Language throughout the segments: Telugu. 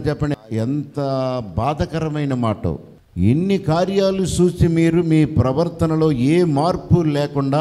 చెప్పండి ఎంత బాధకరమైన మాట ఇన్ని కార్యాలు చూసి మీరు మీ ప్రవర్తనలో ఏ మార్పు లేకుండా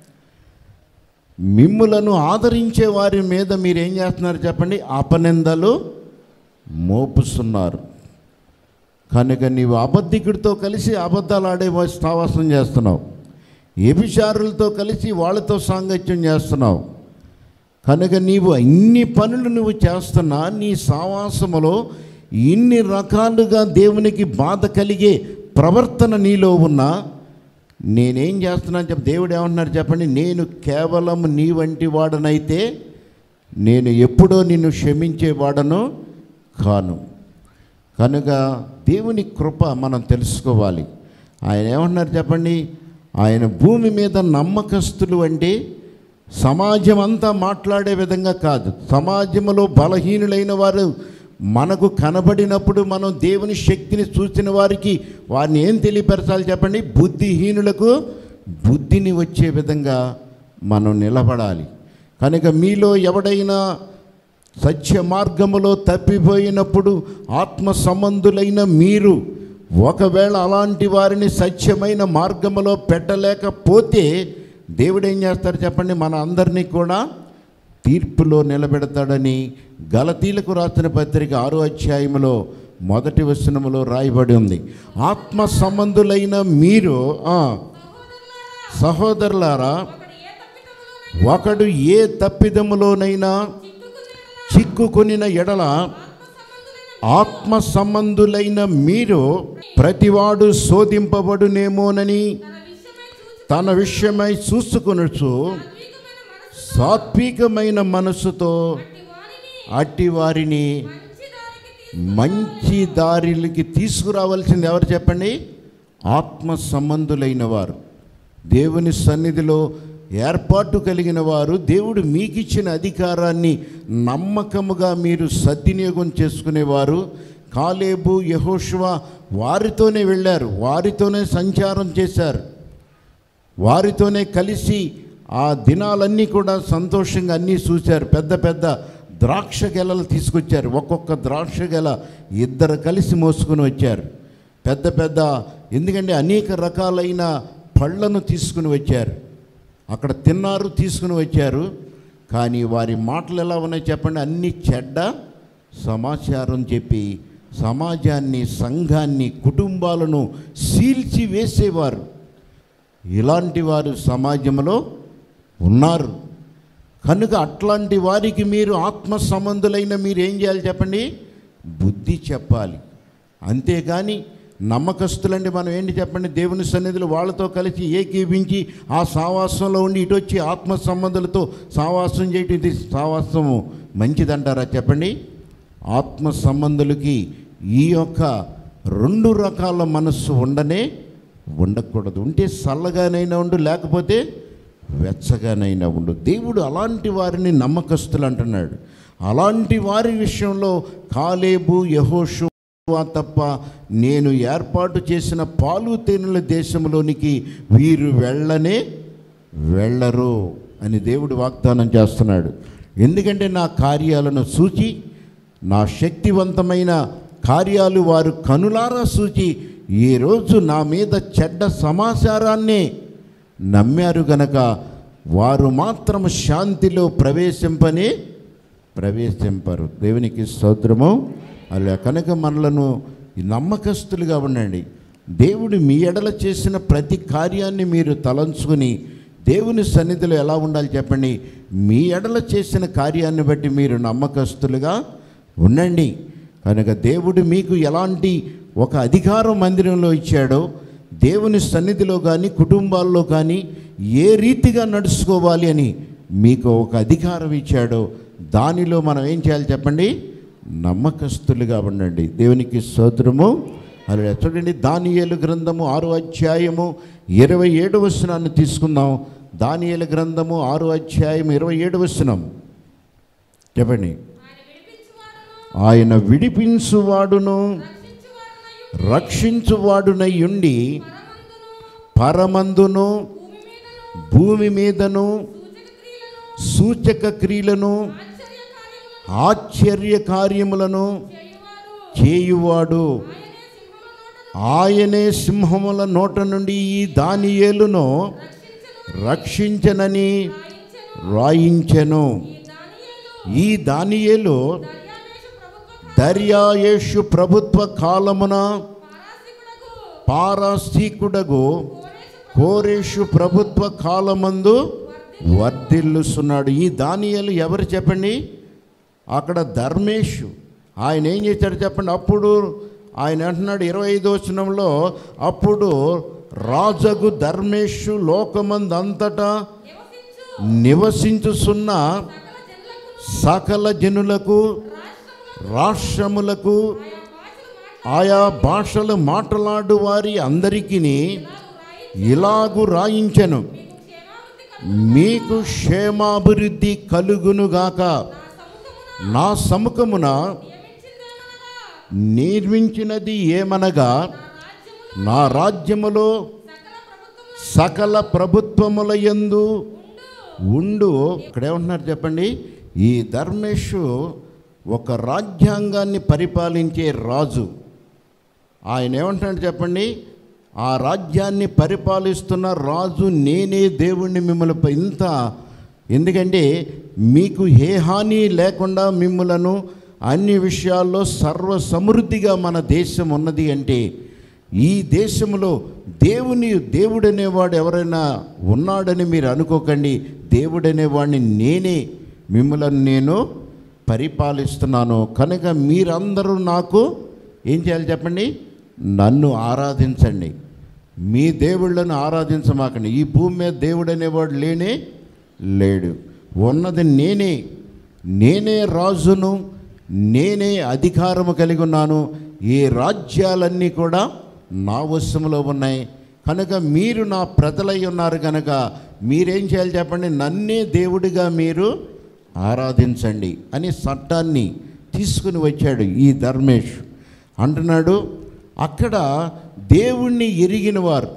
మిమ్ములను ఆదరించే వారి మీద మీరు ఏం చేస్తున్నారు చెప్పండి అపనిందలు మోపుస్తున్నారు కనుక నీవు అబద్ధికుడితో కలిసి అబద్ధాలు ఆడే సావాసం చేస్తున్నావు వ్యభిచారులతో కలిసి వాళ్ళతో సాంగత్యం చేస్తున్నావు కనుక నీవు ఇన్ని పనులు నువ్వు చేస్తున్నా నీ సావాసములో ఇన్ని రకాలుగా దేవునికి బాధ కలిగే ప్రవర్తన నీలో ఉన్నా నేనేం చేస్తున్నాను చెప్పి దేవుడు ఏమంటున్నారు చెప్పండి నేను కేవలం నీ వంటి వాడనైతే నేను ఎప్పుడో నిన్ను క్షమించేవాడను కాను కనుక దేవుని కృప మనం తెలుసుకోవాలి ఆయన ఏమంటున్నారు చెప్పండి ఆయన భూమి మీద నమ్మకస్తులు అంటే సమాజం అంతా మాట్లాడే విధంగా కాదు సమాజంలో బలహీనులైన వారు మనకు కనబడినప్పుడు మనం దేవుని శక్తిని చూసిన వారికి వారిని ఏం తెలియపరచాలి చెప్పండి బుద్ధిహీనులకు బుద్ధిని వచ్చే విధంగా మనం నిలబడాలి కనుక మీలో ఎవడైనా సత్య మార్గములో తప్పిపోయినప్పుడు ఆత్మ సంబంధులైన మీరు ఒకవేళ అలాంటి వారిని సత్యమైన మార్గములో పెట్టలేకపోతే దేవుడు ఏం చేస్తారు చెప్పండి మన అందరినీ కూడా తీర్పులో నిలబెడతాడని గలతీలకు రాసిన పత్రిక ఆరో అధ్యాయములో మొదటి వచనములో రాయబడి ఉంది ఆత్మ సంబంధులైన మీరు ఆ, సహోదరులారా ఒకడు ఏ తప్పిదములోనైనా చిక్కుకొనిన ఎడల ఆత్మ సంబంధులైన మీరు ప్రతివాడు శోధింపబడునేమోనని తన విషయమై చూసుకొనొచ్చు సాత్వికమైన మనసుతో అట్టి వారిని మంచి దారిలకి తీసుకురావాల్సింది ఎవరు చెప్పండి ఆత్మ సంబంధులైన వారు దేవుని సన్నిధిలో ఏర్పాటు కలిగిన వారు దేవుడు మీకు ఇచ్చిన అధికారాన్ని నమ్మకముగా మీరు సద్వినియోగం చేసుకునేవారు కాలేబు యహోషువ వారితోనే వెళ్ళారు వారితోనే సంచారం చేశారు వారితోనే కలిసి ఆ దినాలన్నీ కూడా సంతోషంగా అన్నీ చూశారు పెద్ద పెద్ద ద్రాక్ష గెలలు తీసుకొచ్చారు ఒక్కొక్క ద్రాక్ష గెల ఇద్దరు కలిసి మోసుకొని వచ్చారు పెద్ద పెద్ద ఎందుకంటే అనేక రకాలైన పళ్ళను తీసుకుని వచ్చారు అక్కడ తిన్నారు తీసుకుని వచ్చారు కానీ వారి మాటలు ఎలా ఉన్నాయి చెప్పండి అన్ని చెడ్డ సమాచారం చెప్పి సమాజాన్ని సంఘాన్ని కుటుంబాలను సీల్చి వేసేవారు ఇలాంటి వారు సమాజంలో ఉన్నారు కనుక అట్లాంటి వారికి మీరు ఆత్మ సంబంధులైన మీరు ఏం చేయాలి చెప్పండి బుద్ధి చెప్పాలి అంతేగాని నమ్మకస్తులండి మనం ఏంటి చెప్పండి దేవుని సన్నిధిలో వాళ్ళతో కలిసి ఏకీభించి ఆ సావాసంలో ఉండి ఇటు వచ్చి ఆత్మ సంబంధులతో సావాసం చేయటం ఇది సావాసము మంచిదంటారా చెప్పండి ఆత్మ సంబంధులకి ఈ యొక్క రెండు రకాల మనస్సు ఉండనే ఉండకూడదు ఉంటే చల్లగానైనా ఉండు లేకపోతే వెచ్చగానైనా ఉండు దేవుడు అలాంటి వారిని నమ్మకస్తులు అంటున్నాడు అలాంటి వారి విషయంలో కాలేబు యహోషు తప్ప నేను ఏర్పాటు చేసిన పాలు తేనెల దేశంలోనికి వీరు వెళ్ళనే వెళ్ళరు అని దేవుడు వాగ్దానం చేస్తున్నాడు ఎందుకంటే నా కార్యాలను సూచి నా శక్తివంతమైన కార్యాలు వారు కనులారా సూచి ఈ రోజు నా మీద చెడ్డ సమాచారాన్నే నమ్మారు గనక వారు మాత్రం శాంతిలో ప్రవేశింపని ప్రవేశింపరు దేవునికి స్తోత్రము అలా కనుక మనలను నమ్మకస్తులుగా ఉండండి దేవుడు మీ ఎడల చేసిన ప్రతి కార్యాన్ని మీరు తలంచుకుని దేవుని సన్నిధిలో ఎలా ఉండాలి చెప్పండి మీ ఎడల చేసిన కార్యాన్ని బట్టి మీరు నమ్మకస్తులుగా ఉండండి కనుక దేవుడు మీకు ఎలాంటి ఒక అధికారం మందిరంలో ఇచ్చాడో దేవుని సన్నిధిలో కానీ కుటుంబాల్లో కానీ ఏ రీతిగా నడుచుకోవాలి అని మీకు ఒక అధికారం ఇచ్చాడో దానిలో మనం ఏం చేయాలి చెప్పండి నమ్మకస్తులుగా ఉండండి దేవునికి స్తోత్రము అలా చూడండి దానియేలు గ్రంథము ఆరో అధ్యాయము ఇరవై ఏడు వచనాన్ని తీసుకుందాం దానియేలు గ్రంథము ఆరో అధ్యాయం ఇరవై ఏడు వచనం చెప్పండి ఆయన విడిపించువాడును రక్షించువాడునై ఉండి పరమందును భూమి మీదను సూచక క్రియలను ఆశ్చర్య కార్యములను చేయువాడు ఆయనే సింహముల ఆయనే సింహముల నోట నోట నుండి ఈ దానియేలును రక్షించను రక్షించనని రాయించెను రాయించెను ఈ దానియేలు ఈ దానియేలు దర్యావేషు ప్రభుత్వ దర్యాయేషు ప్రభుత్వ కాలమున పారాసికుడగు పారాసీకుడగు కోరేసు కోరేషు ప్రభుత్వ కాలమందు వర్ధిల్లుస్తున్నాడు ఈ దానియేలు ఎవరు చెప్పండి అక్కడ ధర్మేషు ఆయన ఏం చేశాడు చెప్పండి అప్పుడు ఆయన అంటున్నాడు ఇరవై ఐదో వచనంలో అప్పుడు రాజగు ధర్మేషు లోకమందు అంతటా నివసించు నివసించుచున్న సకల జనులకు సకల జనులకు రాష్ట్రములకు రాష్ట్రములకు ఆయా భాషలు ఆయా భాషలు మాట్లాడు మాట్లాడు వారి అందరికీ ఇలాగు రాయి ఇలాగు రాయించెను మీకు క్షేమాభివృద్ధి మీకు క్షేమాభివృద్ధి కలుగు కలుగునుగాక నా సముఖమున నా సముఖమున నియమించిందేమనగా నిర్మించినది ఏమనగా నా రాజ్యములో నా రాజ్యములో సకల ప్రభుత్వము సకల ప్రభుత్వముల యందు ఉండు ఉండు ఇక్కడ ఏమంటున్నారు చెప్పండి ఈ ధర్మేషు ఒక రాజ్యాంగాన్ని పరిపాలించే రాజు ఆయన ఏమంటున్నాడు చెప్పండి ఆ రాజ్యాన్ని పరిపాలిస్తున్న రాజు నేనే దేవుణ్ణి మిమ్మల్ని ప- ఇంత ఎందుకంటే మీకు ఏ హాని లేకుండా మిమ్మలను అన్ని విషయాల్లో సర్వ సమృద్ధిగా మన దేశం ఉన్నది అంటే ఈ దేశంలో దేవుని దేవుడనేవాడు ఎవరైనా ఉన్నాడని మీరు అనుకోకండి దేవుడనేవాడిని నేనే మిమ్మల్ని నేను పరిపాలిస్తున్నాను కనుక మీరందరూ నాకు ఏం చేయాలి చెప్పండి నన్ను ఆరాధించండి మీ దేవుళ్ళను ఆరాధించమాకండి ఈ భూమి మీద దేవుడు అనేవాడు లేనే లేడు ఉన్నది నేనే నేనే రాజును నేనే అధికారము కలిగి ఉన్నాను ఈ రాజ్యాలన్నీ కూడా నా వశంలో ఉన్నాయి కనుక మీరు నా ప్రజలై ఉన్నారు కనుక మీరేం చేయాలి చెప్పండి నన్నే దేవుడిగా మీరు ఆరాధించండి అని చట్టాన్ని తీసుకుని వచ్చాడు ఈ ధర్మేష్ అంటున్నాడు అక్కడ దేవుణ్ణి ఎరిగిన వారు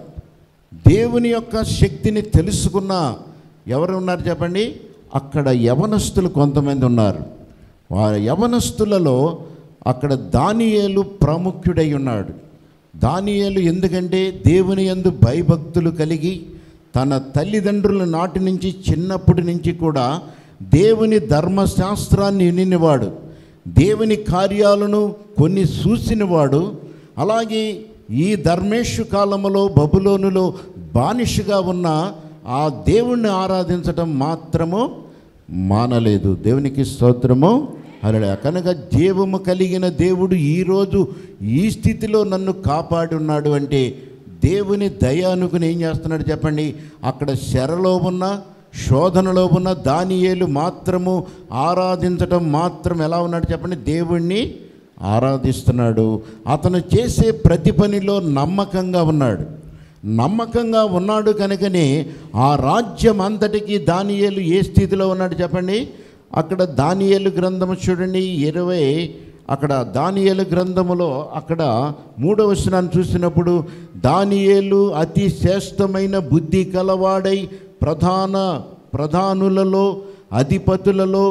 దేవుని యొక్క శక్తిని తెలుసుకున్న ఎవరు ఉన్నారు చెప్పండి అక్కడ యవనస్తులు కొంతమంది ఉన్నారు వారి యవనస్తులలో అక్కడ దానియేలు ప్రాముఖ్యుడై ఉన్నాడు దానియేలు ఎందుకంటే దేవుని యందు భయభక్తులు కలిగి తన తల్లిదండ్రుల నాటి నుంచి చిన్నప్పటి నుంచి కూడా దేవుని ధర్మశాస్త్రాన్ని వినినవాడు దేవుని కార్యాలను కొన్ని చూసినవాడు అలాగే ఈ ధర్మేషు కాలములో బబులోనులో బానిషగా ఉన్న ఆ దేవుణ్ణి ఆరాధించటం మాత్రము మానలేదు దేవునికి స్తోత్రము అలా కనుక జీవము కలిగిన దేవుడు ఈరోజు ఈ స్థితిలో నన్ను కాపాడి ఉన్నాడు అంటే దేవుని దయ అనుకుని ఏం చేస్తున్నాడు చెప్పండి అక్కడ శరలో ఉన్న శోధనలో ఉన్న దానియేలు మాత్రము ఆరాధించటం మాత్రం ఎలా ఉన్నాడు చెప్పండి దేవుణ్ణి ఆరాధిస్తున్నాడు అతను చేసే ప్రతి పనిలో నమ్మకంగా ఉన్నాడు నమ్మకంగా ఉన్నాడు కనుకనే ఆ రాజ్యం అంతటికి దానియేలు ఏ స్థితిలో ఉన్నాడు చెప్పండి అక్కడ దానియేలు గ్రంథము చూడండి ఇరవై అక్కడ దానియేలు గ్రంథములో అక్కడ మూడవ వచనాన్ని చూసినప్పుడు దానియేలు అతి శ్రేష్టమైన బుద్ధి కలవాడై ప్రధాన ప్రధానులలో అధిపతులలో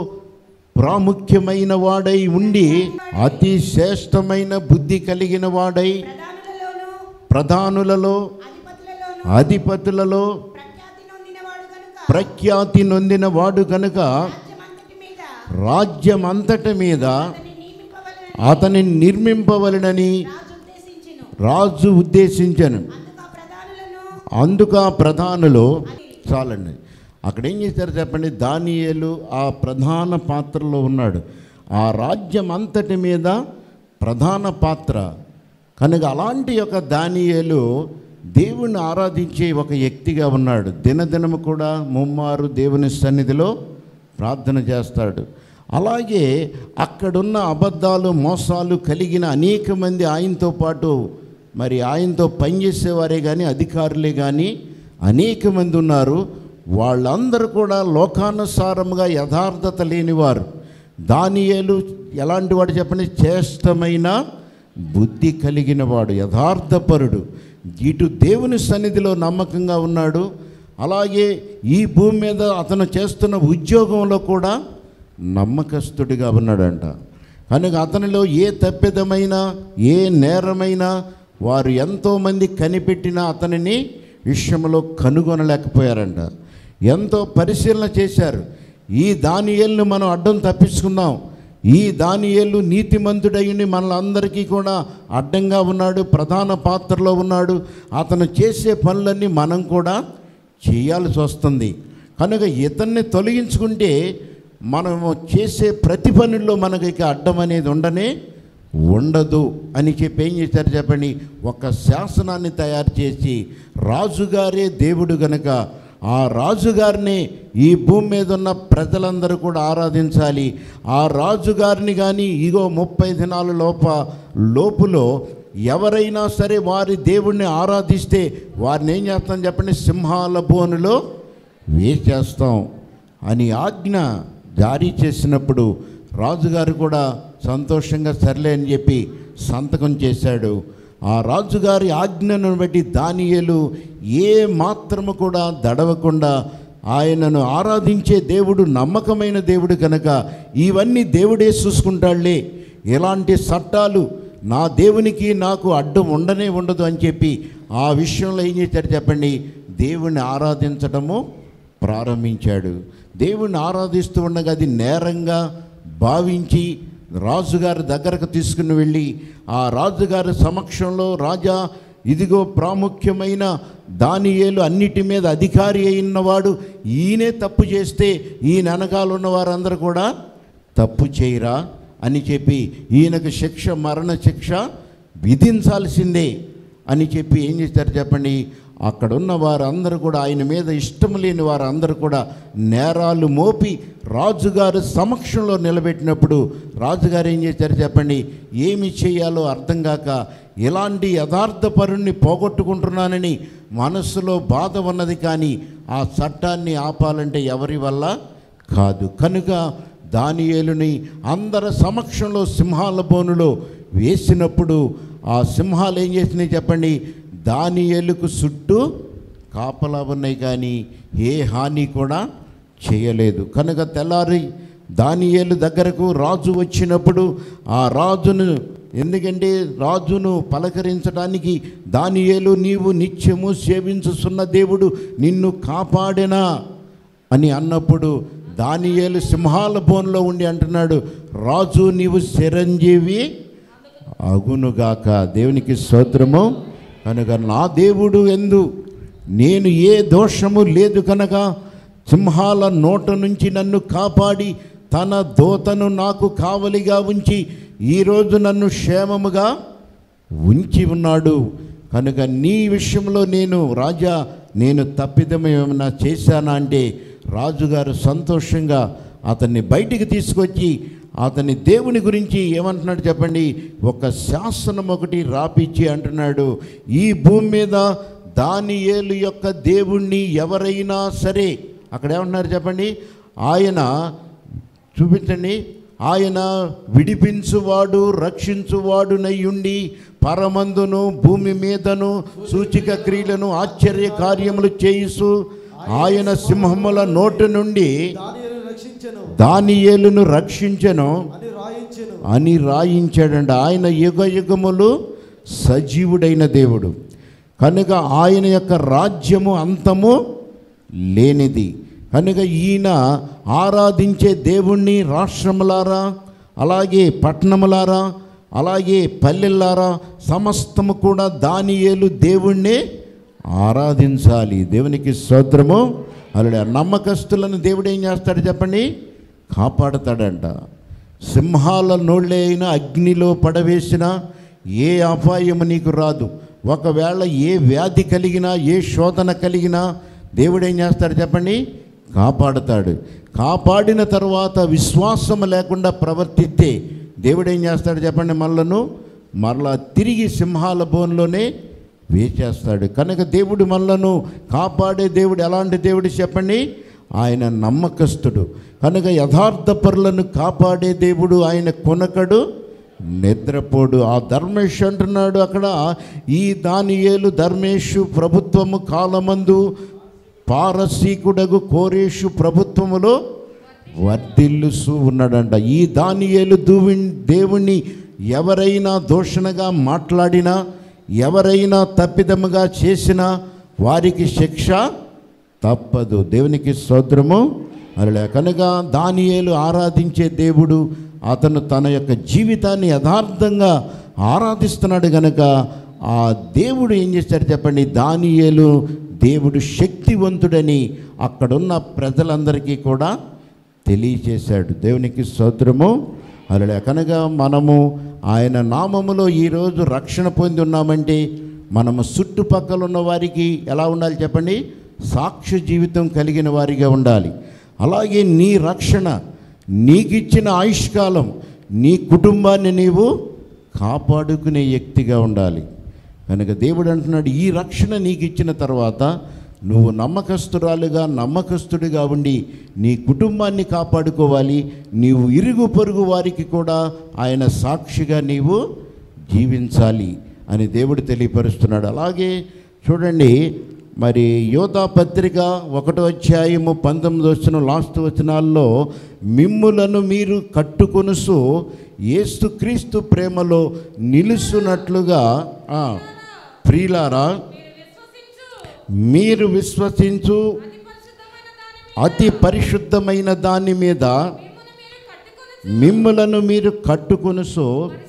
ప్రాముఖ్యమైన వాడై ఉండి అతి శ్రేష్టమైన బుద్ధి కలిగిన వాడై ప్రధానులలోను ప్రధానులలో అధిపతులలోను అధిపతులలో ప్రఖ్యాతి నొందినవాడు కనుక ప్రఖ్యాతి నొందిన వాడు కనుక రాజ్యమంతటి మీద రాజ్యమంతటి మీద అతన్ని నియమింపవలెనని అతని నిర్మింపవలనని రాజు రాజు ఉద్దేశించెను ఉద్దేశించను అందుకు ఆ ప్రధానులను అందుకు ఆ ప్రధానులు చాలండి అక్కడ ఏం చేశారు చెప్పండి దానియేలు ఆ ప్రధాన పాత్రలో ఉన్నాడు ఆ రాజ్యం అంతటి మీద ప్రధాన పాత్ర కనుక అలాంటి ఒక దానియేలు దేవుణ్ణి ఆరాధించే ఒక వ్యక్తిగా ఉన్నాడు దినదినము కూడా ముమ్మారు దేవుని సన్నిధిలో ప్రార్థన చేస్తాడు అలాగే అక్కడున్న అబద్ధాలు మోసాలు కలిగిన అనేక మంది ఆయనతో పాటు మరి ఆయనతో పనిచేసేవారే కానీ అధికారులే కానీ అనేక మంది ఉన్నారు వాళ్ళందరూ కూడా లోకానుసారముగా యథార్థత లేనివారు దానియేలు ఎలాంటి వాడు చెప్పండి శ్రేష్టమైన బుద్ధి కలిగిన వాడు యథార్థపరుడు ఇటు దేవుని సన్నిధిలో నమ్మకంగా ఉన్నాడు అలాగే ఈ భూమి మీద అతను చేస్తున్న ఉద్యోగంలో కూడా నమ్మకస్తుడిగా ఉన్నాడంట కనుక అతనిలో ఏ తప్పిదమైన ఏ నేరమైన వారు ఎంతోమంది కనిపెట్టినా అతనిని విషయంలో కనుగొనలేకపోయారంట ఎంతో పరిశీలన చేశారు ఈ దానియేలును మనం అడ్డం తప్పించుకుందాం ఈ దానియేలు నీతిమంతుడయ్యుని మనలందరికీ కూడా అడ్డంగా ఉన్నాడు ప్రధాన పాత్రలో ఉన్నాడు అతను చేసే పనులన్నీ మనం కూడా చేయాల్సి వస్తుంది కనుక ఇతన్ని తొలగించుకుంటే మనము చేసే ప్రతి పనుల్లో మనకి ఇక అడ్డం అనేది ఉండనే ఉండదు అని చెప్పి ఏం చేశారు చెప్పండి ఒక శాసనాన్ని తయారు చేసి రాజుగారే దేవుడు గనక ఆ రాజుగారిని ఈ భూమి మీద ఉన్న ప్రజలందరూ కూడా ఆరాధించాలి ఆ రాజుగారిని కానీ ఇగో ముప్పై దినాల లోప లోపులో ఎవరైనా సరే వారి దేవుణ్ణి ఆరాధిస్తే వారిని ఏం చేస్తాం చెప్పండి సింహాల బోనులో వేసేస్తాం అని ఆజ్ఞ జారీ చేసినప్పుడు రాజుగారు కూడా సంతోషంగా సర్లే అని చెప్పి సంతకం చేశాడు ఆ రాజుగారి ఆజ్ఞను బట్టి దానియేలు ఏ మాత్రము కూడా దడవకుండా ఆయనను ఆరాధించే దేవుడు నమ్మకమైన దేవుడు కనుక ఇవన్నీ దేవుడే చూసుకుంటాడులే ఎలాంటి చట్టాలు నా దేవునికి నాకు అడ్డం ఉండనే ఉండదు అని చెప్పి ఆ విషయంలో ఏం చేశారు చెప్పండి దేవుణ్ణి ఆరాధించడము ప్రారంభించాడు దేవుణ్ణి ఆరాధిస్తూ ఉండగా అది నేరంగా భావించి రాజుగారి దగ్గరకు తీసుకుని వెళ్ళి ఆ రాజుగారి సమక్షంలో రాజా ఇదిగో ప్రాముఖ్యమైన దానియేలు అన్నిటి మీద అధికారి అయినవాడు ఈయనే తప్పు చేస్తే ఈయన వెనకాల ఉన్న వారందరూ కూడా తప్పు చేయరా అని చెప్పి ఈయనకు శిక్ష మరణ శిక్ష విధించాల్సిందే అని చెప్పి ఏం చేస్తారు చెప్పండి అక్కడున్న వారందరూ కూడా ఆయన మీద ఇష్టం లేని వారందరూ కూడా నేరాలు మోపి రాజుగారు సమక్షంలో నిలబెట్టినప్పుడు రాజుగారు ఏం చేశారు చెప్పండి ఏమి చేయాలో అర్థం కాక ఇలాంటి యథార్థపరుణ్ణి పోగొట్టుకుంటున్నానని మనస్సులో బాధ ఉన్నది కానీ ఆ చట్టాన్ని ఆపాలంటే ఎవరి వల్ల కాదు కనుక దానియేలుని అందరి సమక్షంలో సింహాల బోనులో వేసినప్పుడు ఆ సింహాలు ఏం చేసినాయి చెప్పండి దానియేలుకు చుట్టూ కాపలా ఉన్నాయి కానీ ఏ హాని కూడా చేయలేదు కనుక తెల్లారి దానియేలు దగ్గరకు రాజు వచ్చినప్పుడు ఆ రాజును ఎందుకంటే రాజును పలకరించడానికి దానియేలు నీవు నిత్యము సేవించుతున్న దేవుడు నిన్ను కాపాడెనా అని అన్నప్పుడు దానియేలు సింహాల బోన్లో ఉండి అంటున్నాడు రాజు నీవు చిరంజీవి అగునుగాక దేవునికి స్తోత్రము కనుక నా దేవుడు ఎందు నేను ఏ దోషము లేదు కనుక సింహాల నోట నుంచి నన్ను కాపాడి తన దోతను నాకు కావలిగా ఉంచి ఈరోజు నన్ను క్షేమముగా ఉంచి ఉన్నాడు కనుక నీ విషయంలో నేను రాజా నేను తప్పిదమేమైనా చేశానా అంటే రాజుగారు సంతోషంగా అతన్ని బయటికి తీసుకొచ్చి అతని దేవుని గురించి ఏమంటున్నాడు చెప్పండి ఒక శాసనం ఒకటి రాపిచ్చి అంటున్నాడు ఈ భూమి మీద దానియేలు యొక్క దేవుణ్ణి ఎవరైనా సరే అక్కడ ఏమంటున్నారు చెప్పండి ఆయన చూపించండి ఆయన విడిపించువాడు రక్షించువాడునయ్యుండి పరమందును భూమి మీదను సూచిక క్రియలను ఆశ్చర్య కార్యములు చేయిసు ఆయన సింహముల నోటి నుండి దానియేలు రక్షించెను దానియేలును రక్షించెను అని రాయించెను అని రాయించాడండి ఆయన యుగ యుగములు సజీవుడైన దేవుడు కనుక ఆయన యొక్క రాజ్యము అంతము లేనిది కనుక ఈయన ఆరాధించే దేవుణ్ణి రాష్ట్రములారా అలాగే పట్టణములారా అలాగే పల్లెల్లారా సమస్తము కూడా దానియేలు దేవుణ్ణే ఆరాధించాలి దేవునికి స్తోత్రము అలా నమ్మకస్తులను దేవుడు ఏం చేస్తాడు చెప్పండి కాపాడతాడంట సింహాల నోళ్ళే అయినా అగ్నిలో పడవేసిన ఏ అపాయము నీకు రాదు ఒకవేళ ఏ వ్యాధి కలిగినా ఏ శోధన కలిగినా దేవుడు ఏం చేస్తాడు చెప్పండి కాపాడుతాడు కాపాడిన తర్వాత విశ్వాసం లేకుండా ప్రవర్తిస్తే దేవుడు ఏం చేస్తాడు చెప్పండి మళ్ళను మరలా తిరిగి సింహాల బోన్లోనే వేచేస్తాడు కనుక దేవుడు మనలను కాపాడే దేవుడు ఎలాంటి దేవుడు చెప్పండి ఆయన నమ్మకస్తుడు కనుక యథార్థపరులను కాపాడే దేవుడు ఆయన కొనకడు నిద్రపోడు ఆ ధర్మేష్ అంటున్నాడు అక్కడ ఈ దానియేలు ధర్మేషు ప్రభుత్వము కాలమందు పారసీకుడగు కోరేషు ప్రభుత్వములో వర్ధిల్లుస్తూ ఉన్నాడంట ఈ దానియేలు దూవి దేవుణ్ణి ఎవరైనా దూషణగా మాట్లాడినా ఎవరైనా తప్పిదముగా చేసినా వారికి శిక్ష తప్పదు దేవునికి స్తోత్రము అలా కనుక దానియేలు ఆరాధించే దేవుడు అతను తన యొక్క జీవితాన్ని యథార్థంగా ఆరాధిస్తున్నాడు కనుక ఆ దేవుడు ఏం చేశాడు చెప్పండి దానియేలు దేవుడు శక్తివంతుడని అక్కడున్న ప్రజలందరికీ కూడా తెలియచేశాడు దేవునికి స్తోత్రము అలా కనుక మనము ఆయన నామములో ఈరోజు రక్షణ పొంది ఉన్నామంటే మనము చుట్టుపక్కల ఉన్న వారికి ఎలా ఉండాలి చెప్పండి సాక్ష్య జీవితం కలిగిన వారిగా ఉండాలి అలాగే నీ రక్షణ నీకిచ్చిన ఆయుష్కాలం నీ కుటుంబాన్ని నీవు కాపాడుకునే వ్యక్తిగా ఉండాలి కనుక దేవుడు అంటున్నాడు ఈ రక్షణ నీకు ఇచ్చిన తర్వాత నువ్వు నమ్మకస్తురాలుగా నమ్మకస్తుడిగా ఉండి నీ కుటుంబాన్ని కాపాడుకోవాలి నీవు ఇరుగు పొరుగు వారికి కూడా ఆయన సాక్షిగా నీవు జీవించాలి అని దేవుడు తెలియపరుస్తున్నాడు అలాగే చూడండి మరి యోధా పత్రిక ఒకటో అధ్యాయము పంతొమ్మిది వచ్చిన లాస్ట్ వచనాల్లో మిమ్ములను మీరు కట్టుకొనుసు ఏసుక్రీస్తు ప్రేమలో నిలుసున్నట్లుగా ఆ, ప్రియులారా మీరు విశ్వసించు మీరు విశ్వసించు అతి పరిశుద్ధమైన దాని మీద అతి పరిశుద్ధమైన దాని మీద మిమ్ములను మిమ్ములను మీరు కట్టుకొనుచు మీరు కట్టుకొనుసు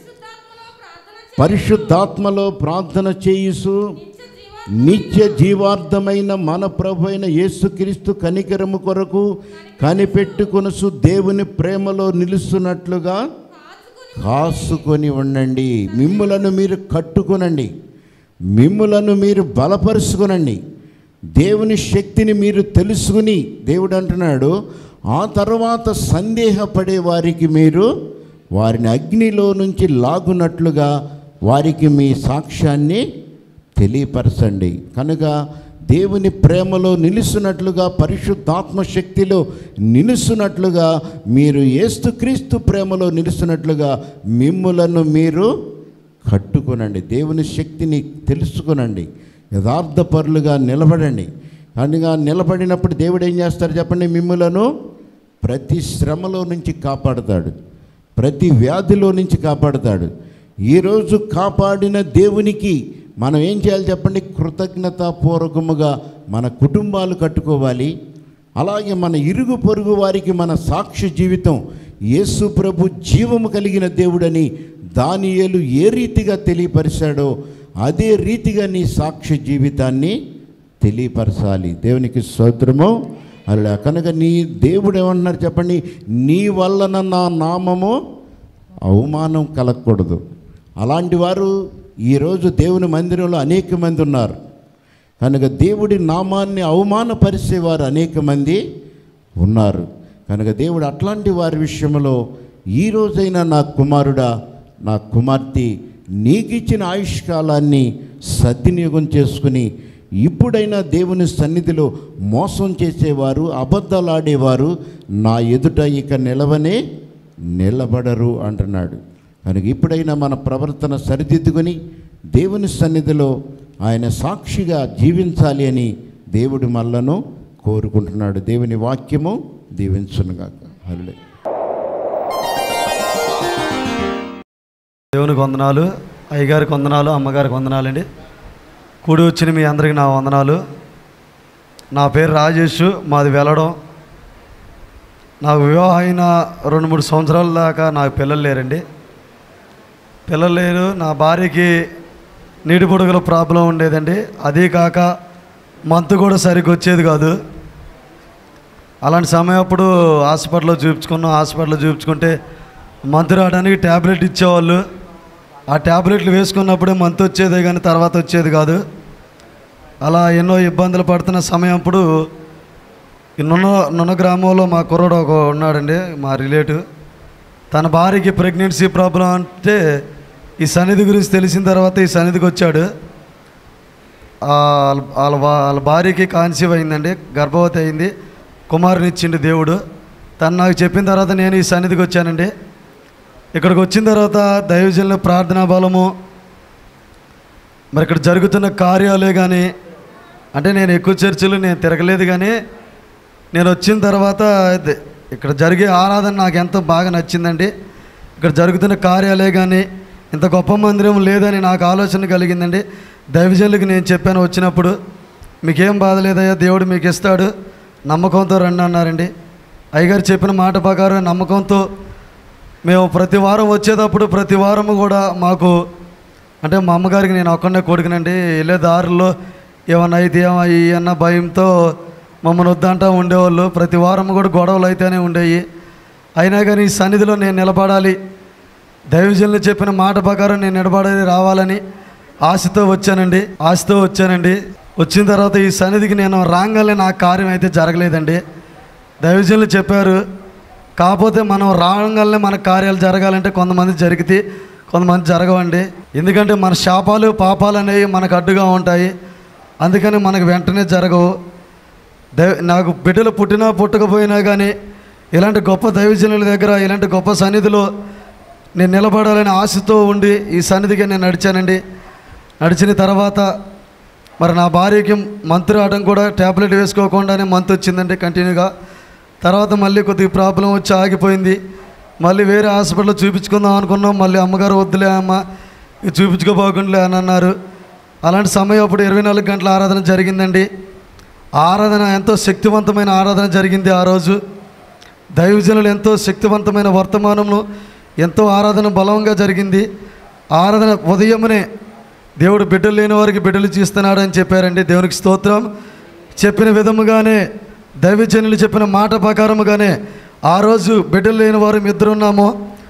పరిశుద్ధాత్మలో ప్రార్థన పరిశుద్ధాత్మలో ప్రార్థన చేయి. చేయుసు నిత్య జీవ నిత్య జీవార్థమైన మన ప్రభు అయిన యేసుక్రీస్తు కనికరము కొరకు కనిపెట్టుకొనుసు దేవుని ప్రేమలో నిలుస్తున్నట్లుగా కాచుకుని కాసుకొని ఉండండి మిమ్ములను మీరు కట్టుకొనండి మిమ్ములను మీరు బలపరుచుకునండి దేవుని శక్తిని మీరు తెలుసుకుని దేవుడు అంటున్నాడు ఆ తర్వాత సందేహపడే వారికి మీరు వారిని అగ్నిలో నుంచి లాగునట్లుగా వారికి మీ సాక్ష్యాన్ని తెలియపరచండి కనుక దేవుని ప్రేమలో నిలుస్తున్నట్లుగా పరిశుద్ధాత్మ శక్తిలో నిలుస్తున్నట్లుగా మీరు ఏస్తుక్రీస్తు ప్రేమలో నిలుస్తున్నట్లుగా మిమ్ములను మీరు కట్టుకునండి దేవుని శక్తిని తెలుసుకునండి యథార్థపరులుగా నిలబడండి కనుక నిలబడినప్పుడు దేవుడు ఏం చేస్తారు చెప్పండి మిమ్ములను ప్రతి శ్రమలో నుంచి కాపాడుతాడు ప్రతి వ్యాధిలో నుంచి కాపాడుతాడు ఈరోజు కాపాడిన దేవునికి మనం ఏం చేయాలి చెప్పండి కృతజ్ఞతాపూర్వకముగా మన కుటుంబాలు కట్టుకోవాలి అలాగే మన ఇరుగు పొరుగు వారికి మన సాక్షి జీవితం యేసు ప్రభు జీవము కలిగిన దేవుడని దానియేలు ఏ రీతిగా తెలియపరిచాడో అదే రీతిగా నీ సాక్షి జీవితాన్ని తెలియపరచాలి దేవునికి స్తోత్రము అలా కనుక నీ దేవుడు ఏమన్నారు చెప్పండి నీ వలన నా నామము అవమానం కలగకూడదు అలాంటి వారు ఈరోజు దేవుని మందిరంలో అనేక మంది ఉన్నారు కనుక దేవుడి నామాన్ని అవమానపరిచేవారు అనేక మంది ఉన్నారు కనుక దేవుడు అట్లాంటి వారి విషయంలో ఈ రోజైనా నా కుమారుడా నా కుమార్తె నీకిచ్చిన ఆయుష్కాలాన్ని సద్వినియోగం చేసుకుని ఇప్పుడైనా దేవుని సన్నిధిలో మోసం చేసేవారు అబద్ధాలాడేవారు నా ఎదుట ఇక నిలవనే నిలబడరు అంటున్నాడు కనుక ఇప్పుడైనా మన ప్రవర్తన సరిదిద్దుకొని దేవుని సన్నిధిలో ఆయన సాక్షిగా జీవించాలి అని దేవుడు మళ్ళను కోరుకుంటున్నాడు దేవుని వాక్యము దీవించునుగాక హల్లే దేవునికి వందనాలు అయ్యగారికి వందనాలు అమ్మగారికి వందనాలండి కూడి వచ్చిన మీ అందరికి నా వందనాలు నా పేరు రాజేష్ మాది వెళ్ళడం నాకు వివాహం అయిన రెండు మూడు సంవత్సరాల దాకా నాకు పిల్లలు లేరండి పిల్లలు లేరు నా భార్యకి నీటి పొడుగుల ప్రాబ్లం ఉండేదండి అదే కాక మంత్ కూడా సరిగ్గా వచ్చేది కాదు అలాంటి సమయం అప్పుడు హాస్పిటల్లో చూపించుకున్నాం హాస్పిటల్లో చూపించుకుంటే మంత్ రావడానికి ట్యాబ్లెట్ ఇచ్చేవాళ్ళు ఆ ట్యాబ్లెట్లు వేసుకున్నప్పుడే మంత్ వచ్చేదే కానీ తర్వాత వచ్చేది కాదు అలా ఎన్నో ఇబ్బందులు పడుతున్న సమయం అప్పుడు ఈ నున్న నున్న గ్రామంలో మా కుర్రోడు ఒక ఉన్నాడండి మా రిలేటివ్ తన భార్యకి ప్రెగ్నెన్సీ ప్రాబ్లం అంటే ఈ సన్నిధి గురించి తెలిసిన తర్వాత ఈ సన్నిధికి వచ్చాడు ఆ వాళ్ళ వాళ్ళ భా- వాళ్ళ భార్యకి కాన్సీవ్ అయిందండి గర్భవతి అయింది కుమారుని ఇచ్చిండు దేవుడు తను నాకు చెప్పిన తర్వాత నేను ఈ సన్నిధికి వచ్చానండి ఇక్కడికి వచ్చిన తర్వాత దైవజనుల ప్రార్థనా బలము మరి ఇక్కడ జరుగుతున్న కార్యాలే కానీ అంటే నేను ఎక్కువ చర్చలు నేను తిరగలేదు కానీ నేను వచ్చిన తర్వాత ద- ఇక్కడ జరిగే ఆరాధన నాకు ఎంతో బాగా నచ్చిందండి ఇక్కడ జరుగుతున్న కార్యాలే కానీ ఇంత గొప్ప మందిరం లేదని నాకు ఆలోచన కలిగిందండి దైవజనులకు నేను చెప్పాను వచ్చినప్పుడు మీకేం బాధ లేదయ్యా దేవుడు మీకు ఇస్తాడు నమ్మకంతో రండి అన్నారండి అయ్యగారు చెప్పిన మాట ప్రకారం నమ్మకంతో మేము ప్రతి వారం వచ్చేటప్పుడు ప్రతి వారం కూడా మాకు అంటే మా అమ్మగారికి నేను ఒక్కడే కొడుకునండి వెళ్ళే దారిలో ఏమన్నా అయితే ఏమయ్యి అన్న భయంతో మమ్మల్ని వద్దంటా ఉండేవాళ్ళు ప్రతి వారం కూడా గొడవలు అయితేనే ఉండేవి అయినా కానీ ఈ సన్నిధిలో నేను నిలబడాలి దైవజనులు చెప్పిన మాట ప్రకారం నేను నిలబడాలి రావాలని ఆశతో వచ్చానండి ఆశతో వచ్చానండి వచ్చిన తర్వాత ఈ సన్నిధికి నేను రాగానే నా కార్యం అయితే జరగలేదండి దైవజనులు చెప్పారు కాకపోతే మనం రాగానే మన కార్యాలు జరగాలంటే కొంతమంది జరిగితే కొంతమంది జరగవండి ఎందుకంటే మన శాపాలు పాపాలు అనేవి మనకు అడ్డుగా ఉంటాయి అందుకని మనకు వెంటనే జరగవు దైవ నాకు బిడ్డలు పుట్టినా పుట్టకపోయినా కానీ ఇలాంటి గొప్ప దైవజనుల దగ్గర ఇలాంటి గొప్ప సన్నిధిలో నేను నిలబడాలని ఆశతో ఉండి ఈ సన్నిధికి నేను నడిచానండి నడిచిన తర్వాత మరి నా భార్యకి మంతు రావడం కూడా ట్యాబ్లెట్ వేసుకోకుండానే మంతు వచ్చిందండి కంటిన్యూగా తర్వాత మళ్ళీ కొద్దిగా ప్రాబ్లం వచ్చి ఆగిపోయింది మళ్ళీ వేరే హాస్పిటల్లో చూపించుకుందాం అనుకున్నాం మళ్ళీ అమ్మగారు వద్దులే అమ్మ ఇది చూపించుకోపోకుండా అని అన్నారు అలాంటి సమయం అప్పుడు ఇరవై నాలుగు గంటల ఆరాధన జరిగిందండి ఆరాధన ఎంతో శక్తివంతమైన ఆరాధన జరిగింది ఆ రోజు దైవజనులు ఎంతో శక్తివంతమైన వర్తమానంలో ఎంతో ఆరాధన బలంగా జరిగింది ఆరాధన ఉదయమునే దేవుడు బిడ్డలు లేని వారికి బిడ్డలు చేస్తున్నాడు అని చెప్పారండి దేవునికి స్తోత్రం చెప్పిన విధముగానే దైవజనులు చెప్పిన మాట ప్రకారముగానే ఆ రోజు బిడ్డలు లేని వారు ఇద్దరు ఉన్నాము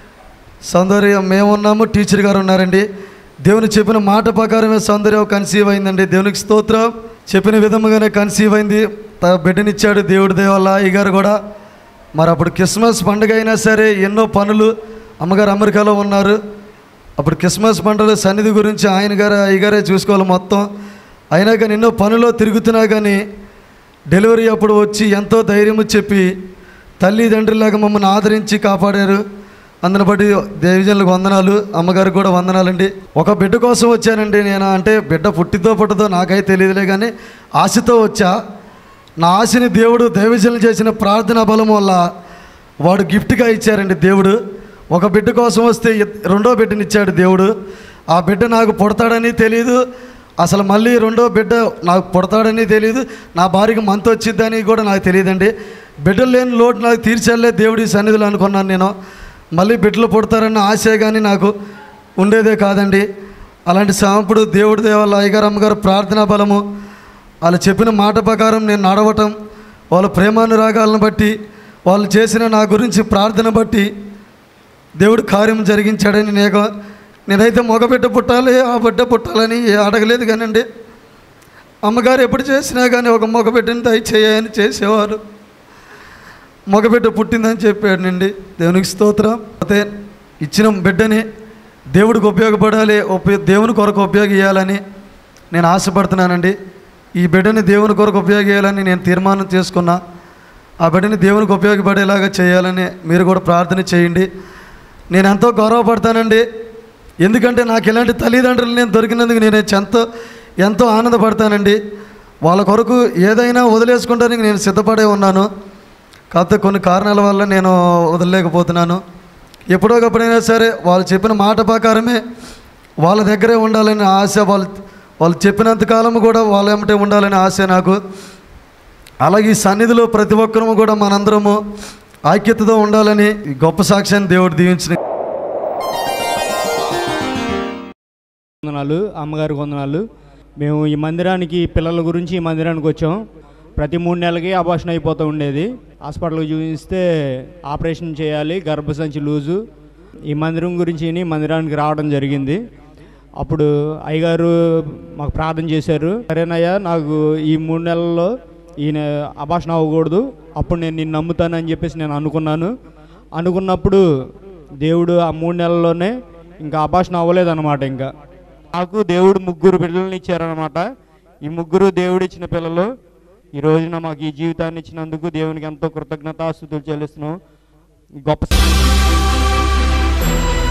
సౌందర్యం మేము ఉన్నాము టీచర్ గారు ఉన్నారండి దేవుని చెప్పిన మాట ప్రకారమే సౌందర్యం కన్సీవ్ అయిందండి దేవునికి స్తోత్రం చెప్పిన విధముగానే కన్సీవ్ అయింది త- బిడ్డనిచ్చాడు దేవుడి దేవల్ల అయ్యగారు కూడా మరి అప్పుడు క్రిస్మస్ పండుగ అయినా సరే ఎన్నో పనులు అమ్మగారు అమెరికాలో ఉన్నారు అప్పుడు క్రిస్మస్ పండుగ సన్నిధి గురించి ఆయన గారు అయ్యగారే చూసుకోవాలి మొత్తం అయినా కానీ ఎన్నో పనుల్లో తిరుగుతున్నా కానీ డెలివరీ అప్పుడు వచ్చి ఎంతో ధైర్యము చెప్పి తల్లిదండ్రులాగా మమ్మల్ని ఆదరించి కాపాడారు అందుని బట్టి దేవజనులకు వందనాలు అమ్మగారికి కూడా వందనాలండి ఒక బిడ్డ కోసం వచ్చానండి నేను అంటే బిడ్డ పుట్టితో పుట్టదో నాకైతే తెలియదులే కానీ ఆశతో వచ్చా నా ఆశని దేవుడు దైవజనులు చేసిన ప్రార్థన బలం వల్ల వాడు గిఫ్ట్గా ఇచ్చారండి దేవుడు ఒక బిడ్డ కోసం వస్తే ఇత్- రెండో బిడ్డని ఇచ్చాడు దేవుడు ఆ బిడ్డ నాకు పుడతాడని తెలియదు అసలు మళ్ళీ రెండో బిడ్డ నాకు పుడతాడని తెలియదు నా భార్యకి మంత్ వచ్చిద్దని కూడా నాకు తెలియదండి బిడ్డలు లేని లోటు నాకు తీర్చలే దేవుడి సన్నిధిలో అనుకున్నాను నేను మళ్ళీ బిడ్డలు పుడతారన్న ఆశే కానీ నాకు ఉండేదే కాదండి అలాంటి సాంపుడు దేవుడి దేవాల అయ్యగారు అమ్మగారు ప్రార్థనా బలము వాళ్ళు చెప్పిన మాట ప్రకారం నేను నడవటం వాళ్ళ ప్రేమానురాగాలను బట్టి వాళ్ళు చేసిన నా గురించి ప్రార్థన బట్టి దేవుడు కార్యం జరిగించాడని నేను నేనైతే మగబిడ్డ పుట్టాలి ఆ బిడ్డ పుట్టాలని అడగలేదు కానండి అమ్మగారు ఎప్పుడు చేసినా కానీ ఒక మగబిడ్డని దయచేయని చేసేవారు మగబిడ్డ పుట్టిందని చెప్పాడండి దేవునికి స్తోత్రం అయితే ఇచ్చిన బిడ్డని దేవుడికి ఉపయోగపడాలి ఉపయో దేవుని కొరకు ఉపయోగించాలని నేను ఆశపడుతున్నానండి ఈ బిడ్డని దేవుని కొరకు ఉపయోగించాలని నేను తీర్మానం చేసుకున్నా ఆ బిడ్డని దేవునికి ఉపయోగపడేలాగా చేయాలని మీరు కూడా ప్రార్థన చేయండి నేను ఎంతో గౌరవపడతానండి ఎందుకంటే నాకు ఇలాంటి తల్లిదండ్రులు నేను దొరికినందుకు నేను ఎంతో ఎంతో ఆనందపడతానండి వాళ్ళ కొరకు ఏదైనా వదిలేసుకోవడానికి నేను సిద్ధపడే ఉన్నాను కాకపోతే కొన్ని కారణాల వల్ల నేను వదలలేకపోతున్నాను ఎప్పుడో ఒకప్పుడైనా సరే వాళ్ళు చెప్పిన మాట ప్రకారమే వాళ్ళ దగ్గరే ఉండాలని ఆశ వాళ్ళు వాళ్ళు చెప్పినంత కాలం కూడా వాళ్ళ ఏమిటే ఉండాలని ఆశ నాకు అలాగే ఈ సన్నిధిలో ప్రతి ఒక్కరము కూడా మనందరము ఐక్యతతో ఉండాలని ఈ గొప్ప సాక్ష్యాన్ని దేవుడు దీవించిన వందనాలు అమ్మగారికి వందనాలు మేము ఈ మందిరానికి పిల్లల గురించి ఈ మందిరానికి వచ్చాం ప్రతి మూడు నెలలకి అబార్షన్ అయిపోతూ ఉండేది హాస్పిటల్కి చూపిస్తే ఆపరేషన్ చేయాలి గర్భసంచి లూజు ఈ మందిరం గురించి విని మందిరానికి రావడం జరిగింది అప్పుడు అయ్యగారు మాకు ప్రార్థన చేశారు సరేనయ్యా నాకు ఈ మూడు నెలల్లో ఈయన అభాషణ అవ్వకూడదు అప్పుడు నేను నిన్ను నమ్ముతానని చెప్పేసి నేను అనుకున్నాను అనుకున్నప్పుడు దేవుడు ఆ మూడు నెలల్లోనే ఇంకా అభాషణ అవ్వలేదన్నమాట ఇంకా నాకు దేవుడు ముగ్గురు పిల్లల్ని ఇచ్చారనమాట ఈ ముగ్గురు దేవుడు ఇచ్చిన పిల్లలు ఈ రోజున మాకు ఈ జీవితాన్ని ఇచ్చినందుకు దేవునికి ఎంతో కృతజ్ఞతాస్తుతులు చెల్లిస్తున్నాం ఈ గొప్ప